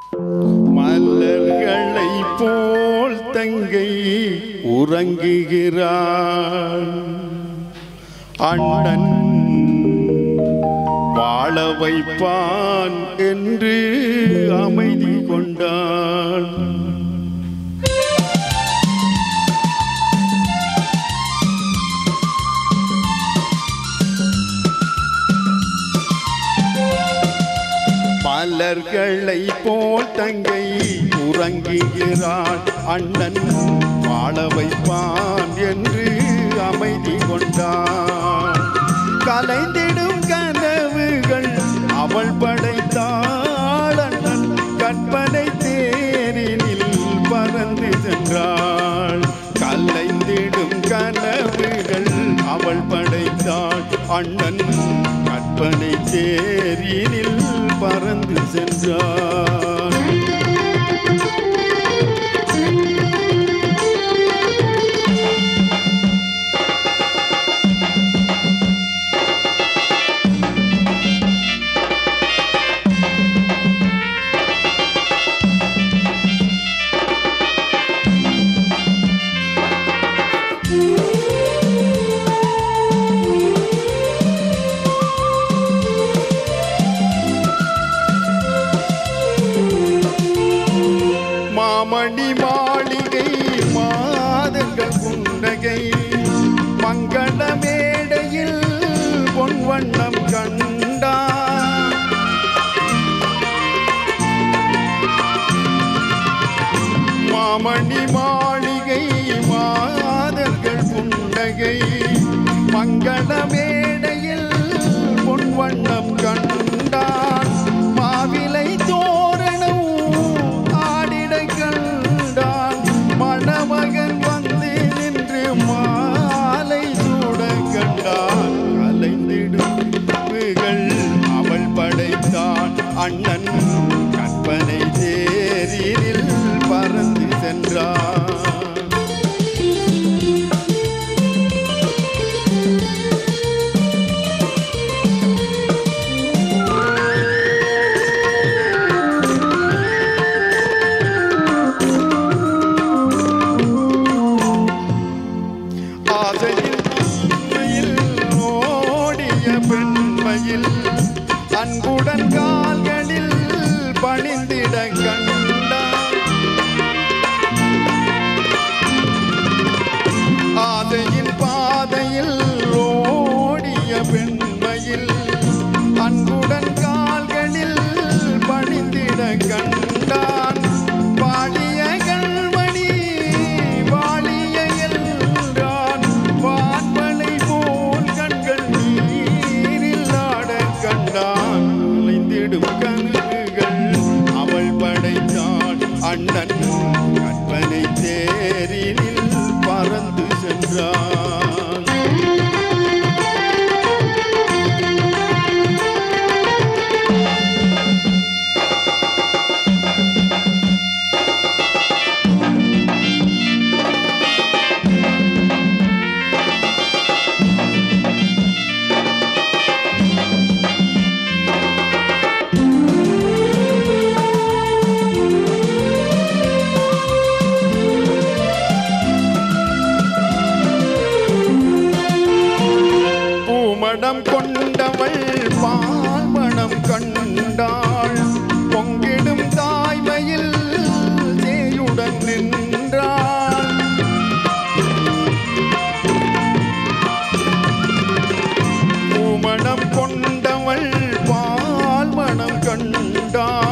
மலர்களை போல் தங்கை உறங்குகிறாள் அண்ணன் வாழ வைப்பான் என்று அமைதி கொண்டாள் மலர்களை போல் தங்கை உறங்குகிறாள் அண்ணன் வாழ வைப்பான் என்று அமைதி கொண்டான் கலைந்திடும் கனவுகள் அவள் படைத்தாள் அண்ணன் கற்பனை தேரினில் பறந்து சென்றாள் கலைந்திடும் கனவுகள் அவள் படைத்தாள் அண்ணன் கற்பனை தேரினில் பறந்து சென்றாள் மாமணி மாளிகை மாதங்கள் புன்னகை மங்கள மேடையில் பொன் வண்ணம் கண்டான் மாமணி மாளிகை மாதர்கள் புன்னகை மங்கள மேடையில் பொன் வண்ணம் கண்டான் மாவிலை தோரணம் ஆடிட கண்டான் மணமகன் வந்து நின்று மாலை சூட கண்டான் கலைந்திடும் கனவுகள் அவள் படைத்தான் அண்ணன் கற்பனை தேரில் பறந்து சென்றான் ஆசையில் உண்மையில் ஓடிய பெண்மையில் அன்புடன் கால்களில் பணிந்திட கண்டான் ஆசையின் பாதையில் ஓடிய பெண்மையில் அன்புடன் கால்களில் பணிந்திட கண்டான் பாடிய கண்மணி வாழிய என்றான் வான்மலை போல் கண்கள் நீரில் ஆட கண்டான் அலைந்திடும் கனவுகள் அவள் படைத்தாள் அண்ணன் கற்பனை தேரினில் பறந்து சென்றான் பூமடம் கொண்டவள் பால் மணம் கண்டாள் பொங்கிடும் தாய்மையில் சேயுடன் நின்றாள் பூமணம் கொண்டவள் பால் மணம் கண்டாள்